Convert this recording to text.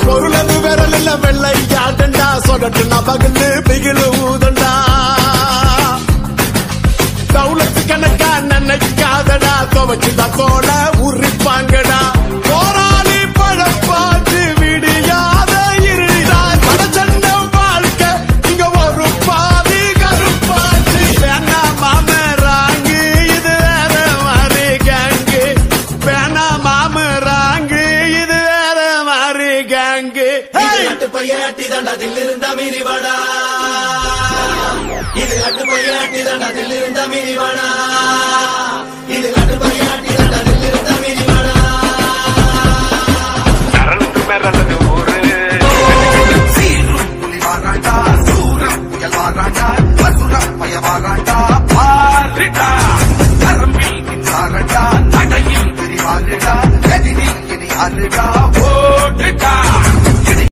பொருளது விரலில் வெள்ளை யாட்டண்டா சொடட்டு நபகுன்னு பிகிலு ஊதண்டா தௌலத்து கணக்கா நினைக்காதடா துவச்சுதா தோட உரிப்பாங்கடா போராளி பழப்பாட்டு விடியாத இருடா படச்சண்ட வாழ்க்கை இங்க ஒரு பாதி கருப்பாச்சு வேணா மாமராங்கு இது வேற மாதிரி கேங்கு வேணா மாமராங்கு இது வேற மாதிரி கேங்கு இது அட்டு பையாட்டி தண்டத்தில் இருந்த மிரிவடா இது அட்டு பையாட்டி தண்டத்தில் இருந்த மிரிவடா இது அட்டு பையாட்டி